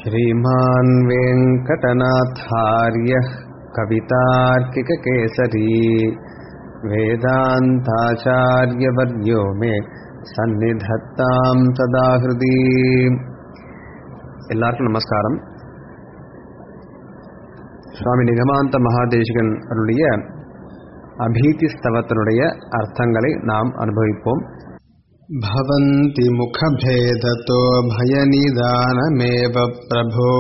श्रीमान् वेङ्कटनाथार्यः कवितार्किककेसरी वेदान्ताचार्यवर्यो मे சந்நிதத்தாம் சதா ஹிருதி எல்லாருக்கும் நமஸ்காரம் சுவாமி நிகமாந்த மகாதேசிகன் அருளிய அபீதி ஸ்தவத்தினுடைய அர்த்தங்களை நாம் அனுபவிப்போம் भवन्ति मुखभेदतो भयनिदानमेव प्रभो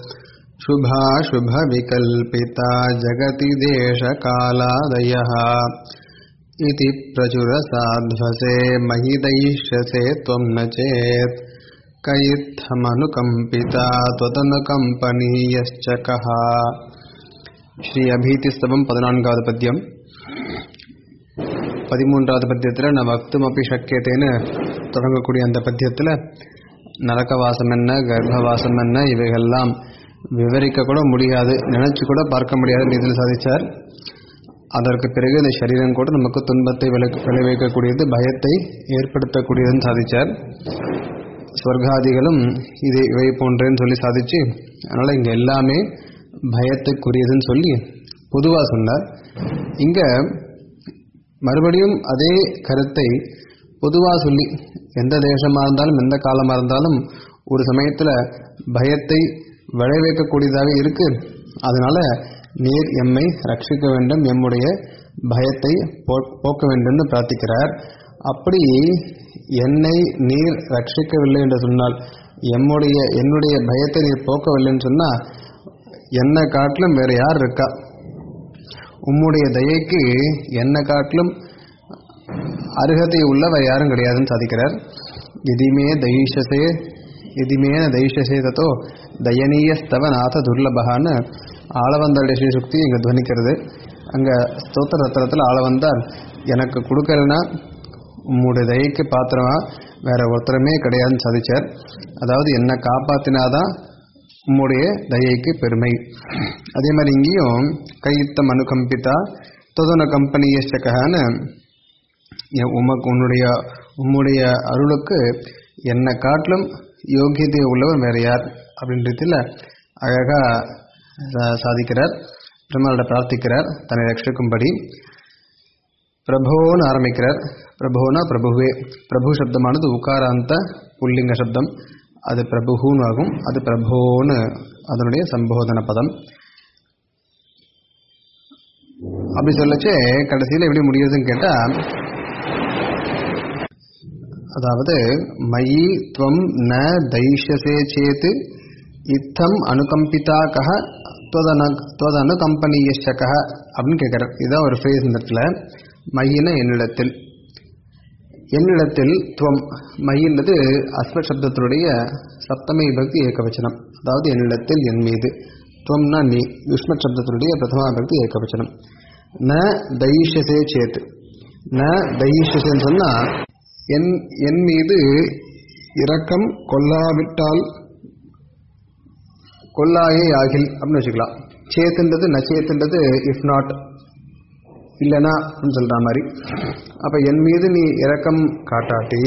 शुभाशुभविकल्पिता जगति देशकालादयः इति प्रचुरसाध्वसे मयि दैष्यसे त्वं न चेत् कयित्थमनुकम्पिता त्वदनुकम्पनीयश्च कः ஸ்ரீ அபீதிஸ்தவம் பதினான்காவது பத்தியம் பதிமூன்றாவது பத்தியத்தில் நான் பக்தும் அப்படி சக்கியத்தேன்னு தொடங்கக்கூடிய அந்த பத்தியத்தில் நரக்கவாசம் என்ன கர்ப்பவாசம் என்ன இவைகள்லாம் விவரிக்க கூட முடியாது நினைச்சு கூட பார்க்க முடியாது இதில் சாதிச்சார் அதற்கு பிறகு இந்த சரீரம் கூட நமக்கு துன்பத்தை விளை விளைவிக்கக்கூடியது பயத்தை ஏற்படுத்தக்கூடியதுன்னு சாதிச்சார் ஸ்வர்காதிகளும் இது இவை போன்றேன்னு சொல்லி சாதிச்சு அதனால் இங்கே எல்லாமே பயத்துக்குரியதுன்னு சொல்லி பொதுவாக சொன்னார் இங்கே மறுபடியும் அதே கருத்தை பொதுவாக சொல்லி எந்த தேசமாக இருந்தாலும் எந்த காலமாக இருந்தாலும் ஒரு சமயத்தில் பயத்தை விளைவிக்கக்கூடியதாக இருக்கு அதனால நீர் எம்மை ரட்சிக்க வேண்டும் எம்முடைய பயத்தை போக்க வேண்டும்னு பிரார்த்திக்கிறார் அப்படி என்னை நீர் ரட்சிக்கவில்லை என்று சொன்னால் எம்முடைய என்னுடைய பயத்தை நீர் போக்கவில்லைன்னு சொன்னால் என்னை காட்டிலும் வேற யார் இருக்கா உம்முடைய தயைக்கு என்னை காட்டிலும் அருகதை உள்ளவர் யாரும் கிடையாதுன்னு சாதிக்கிறார் எதிமே தைஷசே எதிமேன தைஷசே தத்தோ தயனீயஸ்தவ நாத துர்லபகான்னு ஆளவந்தாளுடைய ஸ்ரீசுக்தி இங்கே துவனிக்கிறது அங்கே ஸ்தோத்திர ரத்தனத்தில் ஆளவந்தார் எனக்கு கொடுக்கலன்னா உம்முடைய தயைக்கு பாத்திரமா வேற ஒருத்தரமே கிடையாதுன்னு சாதிச்சார் அதாவது என்னை காப்பாத்தினாதான் உம்முடைய தயைக்கு பெருமை அதே மாதிரி இங்கேயும் கைத்தம் அனுகம்பித்தா தொதன கம்பெனியக்ககான்னு உமக்கு உன்னுடைய உம்முடைய அருளுக்கு என்னை காட்டிலும் யோகியதை உள்ளவர் வேற யார் அப்படின்றதுல அழகாக சாதிக்கிறார் பெருமாளோட பிரார்த்திக்கிறார் தன்னை ரட்சிக்கும்படி பிரபோன்னு ஆரம்பிக்கிறார் பிரபோனா பிரபுவே பிரபு சப்தமானது உகாராந்த புல்லிங்க சப்தம் அது பிரபுன்னு ஆகும் அது பிரபோன்னு அதனுடைய சம்போதன பதம் அப்படி சொல்லச்சே கடைசியில் எப்படி முடியுதுன்னு கேட்டால் அதாவது மயி துவம் ந தைஷசே சேத்து இத்தம் அனுகம்பிதா கஹ துவதனு கம்பெனியஷக அப்படின்னு கேட்குறார் இதுதான் ஒரு ஃப்ரேஸ் இந்த இடத்துல மையின என்னிடத்தில் என்னிடத்தில் துவம் மையின்றது அஸ்வ சப்தத்தினுடைய சப்தமை பக்தி ஏகவச்சனம் அதாவது என்னிடத்தில் என் மீது துவம்னா நீ யுஷ்ம சப்தத்தினுடைய பிரதமா பக்தி ஏகவச்சனம் ந தைஷசே சேத்து ந தைஷசேன்னு சொன்னால் என் என் மீது இரக்கம் கொல்லாவிட்டால் கொல்லாயே ஆகில் அப்படின்னு வச்சுக்கலாம் சேத்துன்றது நச்சேத்துன்றது இஃப் நாட் இல்லைனா அப்படின்னு சொல்கிற மாதிரி அப்போ என் மீது நீ இரக்கம் காட்டாட்டி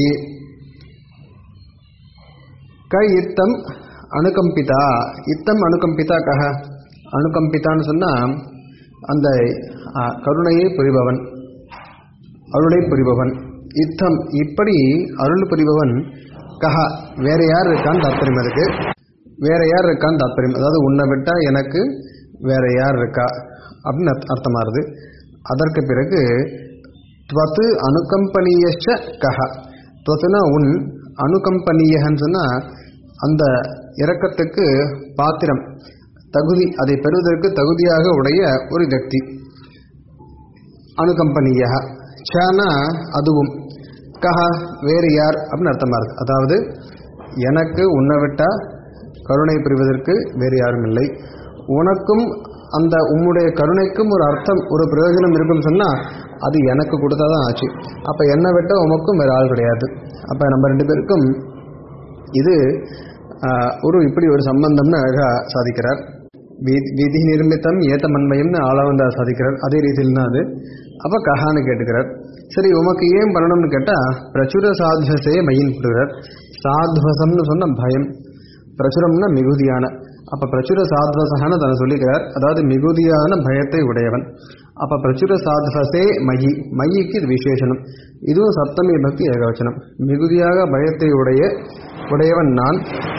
க இத்தம் அணுகம்பிதா இத்தம் அணுகம்பிதா கஹ அணுகம்பிதான்னு சொன்னால் அந்த கருணையை புரிபவன் அருளை புரிபவன் இத்தம் இப்படி அருள் புரிபவன் கஹா வேற யார் இருக்கான்னு தாத்பரியம் அதுக்கு வேற யார் இருக்கான்னு தாத்பரியம் அதாவது உன்னை விட்டா எனக்கு வேற யார் இருக்கா அப்படின்னு அர்த்தமாகுது அதற்கு பிறகு துவத்து அனுகம்பனியச்ச கஹ துவத்துனா உன் அனுகம்பனியன்னு சொன்னால் அந்த இறக்கத்துக்கு பாத்திரம் தகுதி அதை பெறுவதற்கு தகுதியாக உடைய ஒரு వ్యక్తి அனுகம்பனிய சானா அதுவும் கஹ வேறு யார் அப்படின்னு அர்த்தமா இருக்கு அதாவது எனக்கு உன்னை விட்டா கருணை புரிவதற்கு வேறு யாரும் இல்லை உனக்கும் அந்த உம்முடைய கருணைக்கும் ஒரு அர்த்தம் ஒரு பிரயோஜனம் இருக்குன்னு சொன்னால் அது எனக்கு கொடுத்தா தான் ஆச்சு அப்போ என்னை விட்ட உமக்கும் வேறு ஆள் கிடையாது அப்போ நம்ம ரெண்டு பேருக்கும் இது ஒரு இப்படி ஒரு சம்பந்தம்னு அழகாக சாதிக்கிறார் விதி நிர்மித்தம் ஏத்தமன்மயம்னு ஆளவந்தா சாதிக்கிறார் அதே ரீதியில் தான் அது அப்போ கஹான்னு கேட்டுக்கிறார் சரி உமக்கு ஏன் பண்ணணும்னு கேட்டால் பிரச்சுர சாத்வசே மையின் கொடுக்குறார் சாத்வசம்னு சொன்ன பயம் பிரச்சுரம்னா மிகுதியான அப்ப பிரச்சுர சாத்வசகன்னு தன்னை சொல்லிக்கிறார் அதாவது மிகுதியான பயத்தை உடையவன் அப்ப பிரச்சுர சாத்வசே மயி மயிக்கு இது விசேஷனம் இதுவும் சப்தமி பக்தி ஏகவச்சனம் மிகுதியாக பயத்தை உடைய உடையவன் நான்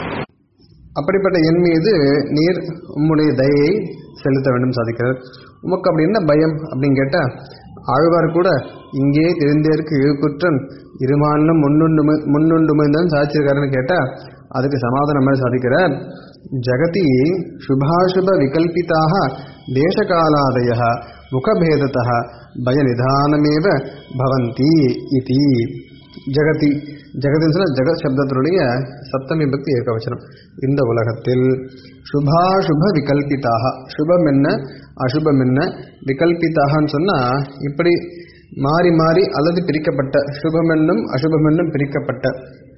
அப்படிப்பட்ட என் மீது நீர் உம்முடைய தயையை செலுத்த வேண்டும் சாதிக்கிறார் உமக்கு அப்படி என்ன பயம் அப்படின்னு கேட்டா ஆழ்வார் கூட இங்கே தெரிந்தேற்கு குற்றம் இருமானும் முன்னுண்டு முன்னுண்டுமைந்தான் சாதிச்சிருக்காருன்னு கேட்டா அதுக்கு சமாதானம் மாதிரி சாதிக்கிறார் ஜகதி சுபாசுப விகல்பிதாக தேசகாலாதய முகபேதத்தः பயநிதானமேவ பவந்தி இதி ஜெகதி ஜெகதின்னு சொன்னா ஜெகத் சப்தத்தினுடைய சப்தமி பக்தி ஏகவச்சனம் இந்த உலகத்தில் சுபாசுப விகல்பிதாக சுபம் என்ன அசுபம் என்ன விகல்பிதாகன்னு சொன்னா இப்படி மாறி மாறி அல்லது பிரிக்கப்பட்ட சுபம் என்னும் அசுபம் என்னும் பிரிக்கப்பட்ட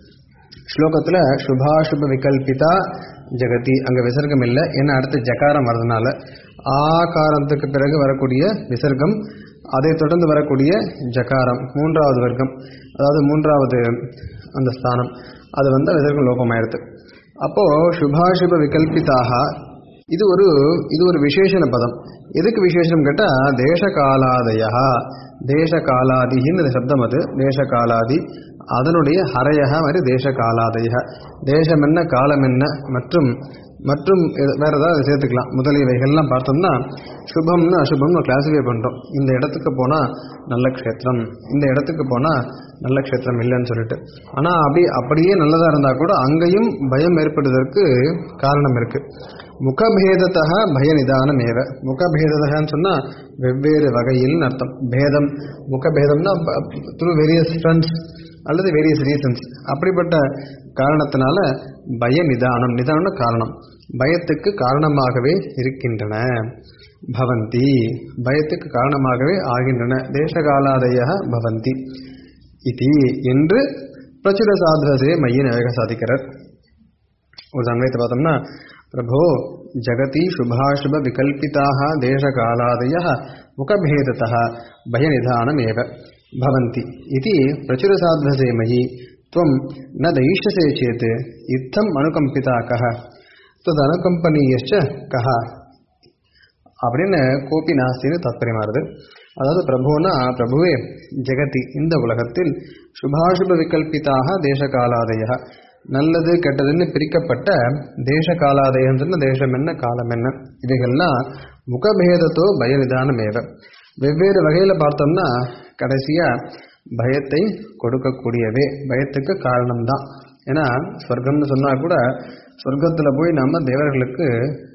ஸ்லோகத்தில் சுபாசுப விகல்பிதா ஜெகதி அங்கே விசர்க்கம் இல்லை ஏன்னா அடுத்து ஜகாரம் வர்றதுனால ஆகாரத்துக்கு பிறகு வரக்கூடிய விசர்க்கம் அதை தொடர்ந்து வரக்கூடிய ஜகாரம் மூன்றாவது வர்க்கம் அதாவது மூன்றாவது அந்த ஸ்தானம் அது வந்து விசர்க்கம் லோகமாயிருது அப்போ சுபாசுப விகல்பிதாக இது ஒரு இது ஒரு விசேஷண பதம் எதுக்கு விசேஷம் கேட்டா தேசகாலாதயா தேசகாலாதின்னு சப்தம் அது தேசகாலாதி அதனுடைய ஹரையக மாதிரி தேசகாலாதய தேசம் என்ன காலம் என்ன மற்றும் மற்றும் வேற ஏதாவது சேர்த்துக்கலாம் முதலியவைகள்லாம் பார்த்தோம்னா சுபம்னு அசுபம்னு கிளாசிஃபை பண்றோம் இந்த இடத்துக்கு போனா நல்ல க்ஷேத்திரம் இந்த இடத்துக்கு போனா நல்ல க்ஷேத்திரம் இல்லைன்னு சொல்லிட்டு ஆனா அப்படி அப்படியே நல்லதா இருந்தா கூட அங்கேயும் பயம் ஏற்படுவதற்கு காரணம் இருக்கு முகபேதத்தக பய நிதானம் ஏவ முகபேதத்தகன்னு சொன்னா வெவ்வேறு வகையில் அர்த்தம் பேதம் முகபேதம்னா த்ரூ வேரியஸ் ஃப்ரெண்ட்ஸ் அல்லது வேரியஸ் ரீசன்ஸ் அப்படிப்பட்ட காரணத்தினால பய நிதானம் நிதான காரணம் பயத்துக்கு காரணமாகவே இருக்கின்றன பவந்தி பயத்துக்கு காரணமாகவே ஆகின்றன தேசகாலாதய பவந்தி இது என்று பிரச்சுர சாதனசே மையின் வேக சாதிக்கிறார் ஒரு சமயத்தை பார்த்தோம்னா பிரபோ ஜகதி சுபாசுப விகல்பிதாக தேசகாலாதய முகபேதத்தः பயநிதானமேவ भवन्ति इति प्रचुरसाध्वसे मयि त्वं न दयिष्यसे चेत् इत्थम् अनुकम्पिता कः तदनुकम्पनीयश्च कः அப்படின்னு கோபி நாஸ்தின்னு தாத்பரியமாறுது அதாவது பிரபுனா பிரபுவே ஜெகதி இந்த உலகத்தில் சுபாசுப விகல்பிதாக தேசகாலாதய நல்லது கெட்டதுன்னு பிரிக்கப்பட்ட தேச காலாதயம் சொன்ன தேசம் என்ன காலம் என்ன இவைகள்லாம் முகபேதத்தோ பயநிதானமேவ வெவ்வேறு வகையில பார்த்தோம்னா கடைசியா பயத்தை கொடுக்கக்கூடியவே பயத்துக்கு காரணம்தான் ஏன்னா சொர்க்கம்னு சொன்னா கூட சொர்க்கத்துல போய் நம்ம தேவர்களுக்கு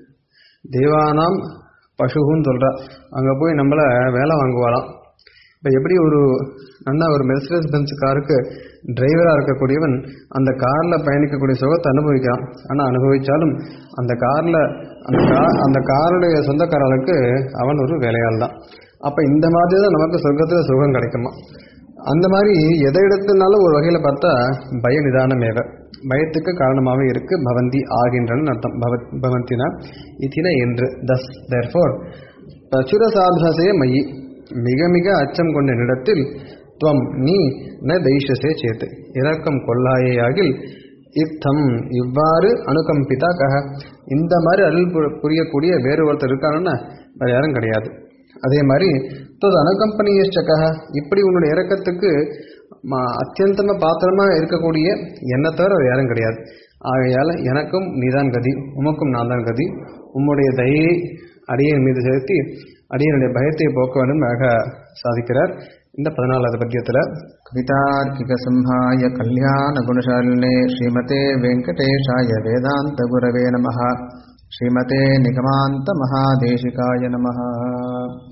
தேவானாம் பசுகுன்னு சொல்றா அங்க போய் நம்மள வேலை வாங்குவாளாம் இப்போ எப்படி ஒரு நல்லா ஒரு மெர்சிடஸ் பென்ஸ் காருக்கு டிரைவராக இருக்கக்கூடியவன் அந்த காரில் பயணிக்கக்கூடிய சுகத்தை அனுபவிக்கிறான் ஆனால் அனுபவிச்சாலும் அந்த காரில் அந்த கா அந்த காருடைய சொந்தக்காரர்களுக்கு அவன் ஒரு வேலையாள் தான் அப்போ இந்த மாதிரி தான் நமக்கு சொர்க்கத்தில் சுகம் கிடைக்குமா அந்த மாதிரி எதை எடுத்துனாலும் ஒரு வகையில் பார்த்தா பய நிதானமேவ பயத்துக்கு காரணமாகவே இருக்கு பவந்தி ஆகின்றன அர்த்தம் பவ- பவந்தினா இத்தின என்று தஸ் தேர்ஃபோர் பிரச்சுர சாதனசே மயி மிக மிக அச்சம் கொண்ட நிலத்தில் துவம் நீ ந தைஷசே சேத்து இரக்கம் கொள்ளாயேயாகில் இத்தம் இவ்வாறு அனுகம்பிதா கக இந்த மாதிரி அருள் பு- புரியக்கூடிய வேறு ஒருத்தர் இருக்காங்கன்னா வேற யாரும் கிடையாது அதே மாதிரி தது அனுகம்பனியஷ்டக இப்படி உன்னுடைய இறக்கத்துக்கு ம- அத்தியந்தமா பாத்திரமா இருக்கக்கூடிய என்னை தவிர வேற யாரும் கிடையாது ஆகையால எனக்கும் நீதான் கதி உமக்கும் நான் தான் கதி உம்முடைய தயையை அடியன் மீது செலுத்தி அடியனுடைய பயத்தை போக்க வேண்டும் அழக சாதிக்கிறார் இந்த பதினாலாவது பத்தியத்துல कवितार्किकसंहाय कल्याणगुणशालिने श्रीमते वेङ्कटेशाय वेदान्तगुरवे नमः श्रीमते निगमान्तमहादेशिकाय नमः